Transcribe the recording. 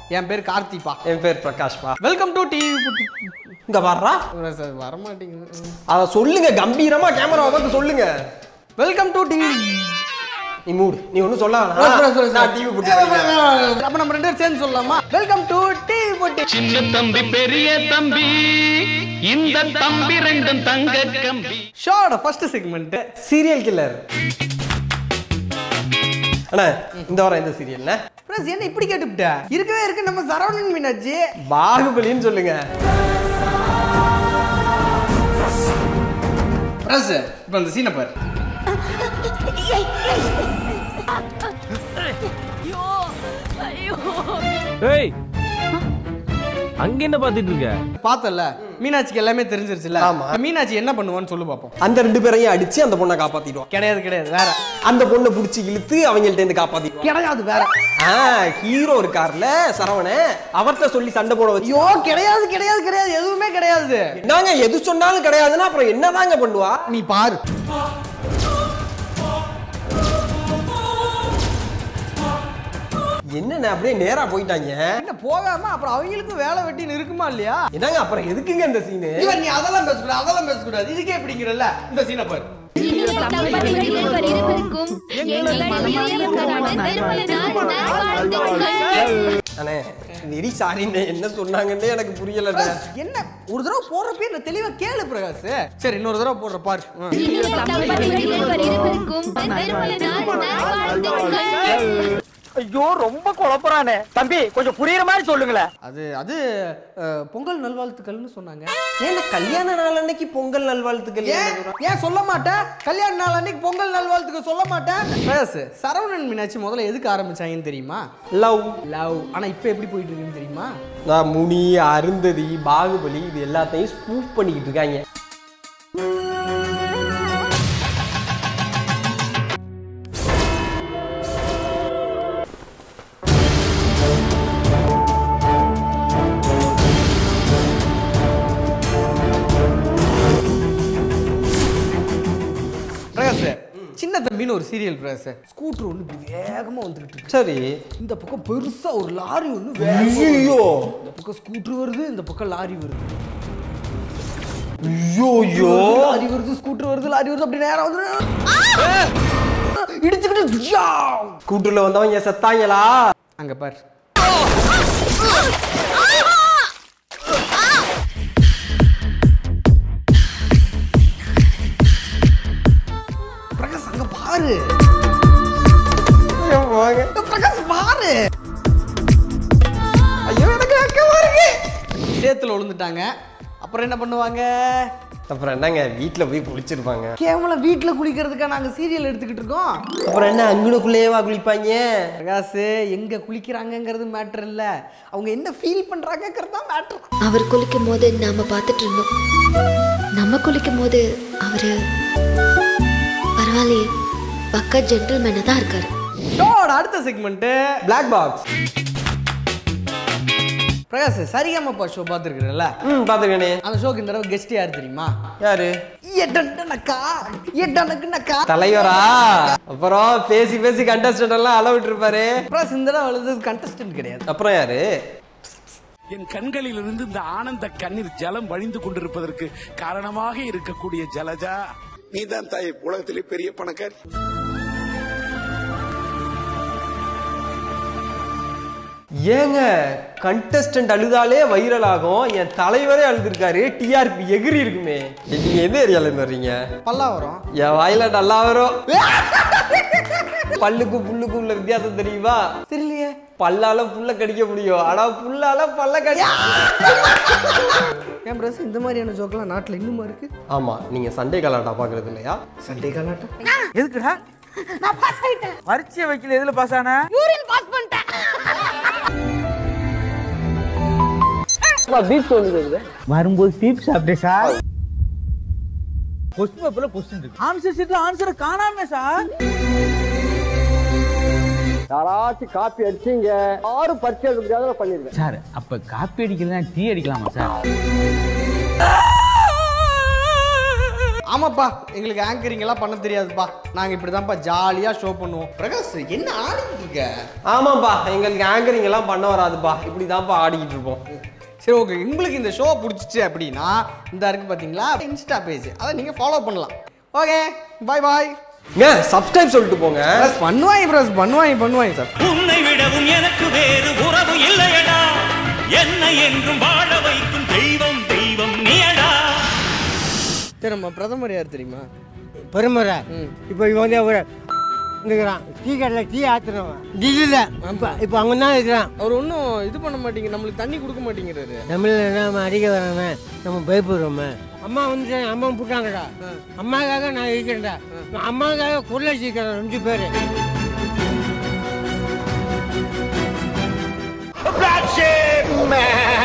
என் பேர் கார்த்திப்பா என் பேர் பிரகாஷ்பா welcome to TV இங்க வர்றா சார் வரமாட்டேங்குது அத சொல்லுங்க கம்பீரமா கேமரா பார்த்து சொல்லுங்க வெல்கம் டு டிவி நீ மூடு நீ ஒன்றும் சொல்ல வேணாம். நான் டிவி போட்டு வைக்கிறேன். அப்ப நம்ம ரெண்டு பேரும் சேர்ந்து சொல்லலாமா வெல்கம் டு டிவி போட்டி சின்ன தம்பி பெரிய தம்பி இந்த தம்பி ரெண்டும் தங்க கம்பி ஷோட ஃபர்ஸ்ட் செக்மெண்ட் சீரியல் கில்லர் அண்ணா இந்த வாரம் எந்த சீரியல்ண்ணே பிரஸ் என்ன இப்படி கேட்டுவிட்ட இருக்கவே இருக்கு நம்ம சரவணன் மீனாட்சி பாகுபலின்னு சொல்லுங்க பிரஸ் இப்போ அந்த சீனை பாரு ஏய் அங்க என்ன பாத்துட்டு இருக்க பார்த்தல மீனாட்சிக்கு எல்லாமே தெரிஞ்சிருச்சுல ஆமா. மீனாட்சி என்ன பண்ணுவான்னு சொல்லு பார்ப்போம் அந்த ரெண்டு பேரையும் அடிச்சு அந்த பொண்ணை காப்பாத்திடுவான் கிடையாது கிடையாது வேற அந்த பொண்ணை புடிச்சு இழுத்து அவங்கள்ட்ட இருந்து காப்பாத்திடுவான் கிடையாது வேற ஆ ஹீரோ இருக்கார்ல சரவண அவர்ட்ட சொல்லி சண்டை போட வச்சு ஐயோ கிடையாது கிடையாது கிடையாது எதுவுமே கிடையாது நாங்க எது சொன்னாலும் கிடையாதுன்னா அப்புறம் என்னதாங்க பண்ணுவா நீ பாரு என்னண்ணே அப்படியே நேரா போயிட்டாங்க என்ன போகாம அப்புறம் அவங்களுக்கும் வேலை வெட்டின்னு இருக்குமா இல்லையா என்னங்க அப்புறம் எதுக்குங்க இந்த சீனு இவன் நீ அதெல்லாம் பேசக்கூடாது அதெல்லாம் பேசக்கூடாது இதுக்கே எப்படிங்கிறல்ல இந்த சீனை பாரு தம்பதிகள் இருவருக்கும் எங்கள் இனிய கணவன் திருமண நாள் வாழ்த்துக்கள். அண்ணே வெரி சாரிண்ணே என்ன சொன்னாங்கன்னே எனக்கு புரியலண்ணே என்ன ஒரு தடவை போடுறப்பே நான் தெளிவா கேளு பிரகாஷ் சரி இன்னொரு தடவை போடுற பாரு ஆ. தம்பதிகள் இருவருக்கும் திருமண நாள் வாழ்த்துக்கள். ஐயோ ரொம்ப குழப்பறானே தம்பி கொஞ்சம் புரியுற மாதிரி சொல்லுங்களேன் அது அது அஹ், பொங்கல் நல்வாழ்த்துக்கள்னு சொன்னாங்க ஏன்னா கல்யாண நாள் அன்னைக்கு பொங்கல் நல்வாழ்த்துக்கள் ஏன் ஏன் சொல்ல மாட்டேன் கல்யாண நாள் அன்னைக்கு பொங்கல் நல்வாழ்த்துக்கள் சொல்ல மாட்டேன் பிரகாஷ் சரவணன் மீனாட்சி முதல்ல எதுக்கு ஆரம்பிச்சாங்கன்னு தெரியுமா லவ் லவ் ஆனா இப்போ எப்படி போயிட்டு இருக்குன்னு தெரியுமா நான் முனி அருந்ததி பாகுபலி இது எல்லாத்தையும் ஸ்பூஃப் பண்ணிக்கிட்டு இருக்காங்க பிரகாஷ் சின்ன தம்பின்னு ஒரு சீரியல் பிரகாஷ் ஸ்கூட்டர் ஒன்று இப்படி வேகமா வந்துட்டு இருக்கு சரி இந்த பக்கம் பெருசா ஒரு லாரி ஒன்று வேகமா ஐயோ இந்த பக்கம் ஸ்கூட்டர் வருது இந்த பக்கம் லாரி வருது ஐயோ ஐயோ லாரி வருது ஸ்கூட்டர் வருது லாரி வருது அப்படி நேரா வந்து இடிச்சுக்கிட்டு ஜா! ஸ்கூட்டர்ல வந்தவங்க செத்தாங்களா அங்க பாரு பிரகாஷ் அங்க பாரு ஐயோ, வாங்க. பிரகாஷ் பாரு ஐயோ எனக்கு வெக்கமா இருக்கு சேத்துல விழுந்துட்டாங்க அப்புறம் என்ன பண்ணுவாங்க அப்புறம் என்னங்க வீட்ல போய் குளிச்சிருப்பாங்க கேவலம் வீட்டுல குளிக்கிறதுக்கா நாங்க சீரியல் எடுத்துக்கிட்டு இருக்கோம் அப்புறம் என்ன அங்கனுக்குள்ளேயேவா குளிப்பாங்க பிரகாஷ் எங்க குளிக்கிறாங்கங்கிறது மேட்டர் இல்ல அவங்க என்ன ஃபீல் பண்றாங்கங்கிறது தான் மேட்டர் அவர் குளிக்கும் போது நாம பார்த்துட்டு இருந்தோம் நம்ம குளிக்கும் போது அவரு பரவாயில்லையே பக்கா ஜென்டில்மேனா தான் இருக்காரு ஷோட அடுத்த segment black box Prakash Saregamapa show பார்த்துருக்குறல்ல ம் பாத்துக்கணே அந்த ஷோக்கு இந்த தடவை கெஸ்ட் யார் தெரியுமா யாரு எட்டனக்கா எட்டனக்குனக்கா தலைவரா அப்புறம் பேசி பேசி கண்டஸ்டன்ட் எல்லாம் அளவிட்டு இருப்பாரு பிரகாஷ் இந்த தடவை எழுது கண்டஸ்டன்ட் கிடையாது அப்புறம் யாரு என் கண்களிலிருந்து இந்த ஆனந்த கண்ணீர் ஜலம் வழிந்து கொண்டிருப்பதற்கு காரணமாக இருக்கக்கூடிய ஜலஜா நீதான் தாய் உலகத்திலே பெரிய பணக்காரி ஏங்க கண்டஸ்டன்ட் அழுதாலே வைரல் ஆகும் என் தலைவரே அழுதுருக்காரு டிஆர்பி எகிரி இருக்குமே நீங்க எந்த ஏரியால இருந்து வர்றீங்க பல்லாவரம் என் வாயில நல்லா வரும் பல்லுக்கும் புல்லுக்கும் உள்ள வித்தியாசம் தெரியுமா தெரியலையே பல்லால புல்ல கடிக்க முடியும் ஆனா புல்லால பல்ல கடி ஏன் பிரகாஷ் இந்த மாதிரியான ஜோக்கெல்லாம் நாட்டில் இன்னுமா இருக்கு ஆமா நீங்க சண்டே கலாட்டா பாக்குறது இல்லையா சண்டே காலாட்டம் எதுக்குடா நான் பாஸ் ஆயிட்டேன் பரீட்சை வைக்கல எதுல பாஸ் ஆன வரும்போது பீப் சாப்பிட்டே சார் கொஸ்டின் பேப்பர்ல கொஸ்டின் இருக்கு ஆன்சர் ஷீட்ல ஆன்சர் காணாமே சார் யாராச்சும் காப்பி அடிச்சீங்க ஆறு பரிச்சை எழுத பண்ணிருக்கேன் சார் அப்ப காப்பி அடிக்கலாம் டீ அடிக்கலாமா சார் ஆமாப்பா எங்களுக்கு ஆங்கரிங் எல்லாம் பண்ண தெரியாதுப்பா நாங்க இப்படிதான்ப்பா ஜாலியா ஷோ பண்ணுவோம் பிரகாஷ் என்ன ஆடிட்டு இருக்க ஆமாப்பா எங்களுக்கு ஆங்கரிங் எல்லாம் பண்ண வராதுப்பா இப்படி தான்ப்பா ஆடிக்கிட்டு இருப்போம் சரி ஓகே உங்களுக்கு இந்த ஷோ பிடிச்சிச்சு அப்படின்னா இந்த இருக்கு பாத்தீங்களா இன்ஸ்டா பேஜ் அதை நீங்க ஃபாலோ பண்ணலாம் ஓகே பாய் பாய் ஏன் சப்ஸ்கிரைப் சொல்லிட்டு போங்க பிரஸ் பண்ணுவாங்க பிரஸ் பண்ணுவாங்க பண்ணுவாங்க சார் உன்னை விடவும் எனக்கு வேறு உறவு இல்லையடா என்னை என்றும் வாழ வைக்கும் தெய்வம் தெய்வம் நீயடா சரி நம்ம பிரதமர் யார் தெரியுமா பெருமரா இப்போ இவன் வந்து ஒரு இருக்கிறான் டீ கடையில் டீ ஆத்துறவன் டில்லியில் இப்போ இப்போ அங்கே தான் இருக்கிறான் அவர் ஒன்றும் இது பண்ண மாட்டீங்க நம்மளுக்கு தண்ணி கொடுக்க மாட்டேங்கிறாரு தமிழில் நம்ம அடிக்க வரானே நம்ம பயப்படுறோமே அம்மா வந்து அம்மா போட்டாங்கடா அம்மாக்காக நான் இருக்கிறேன்டா நான் அம்மாக்காக குரலை சீக்கிறேன் ரெண்டு பேர் Black sheep man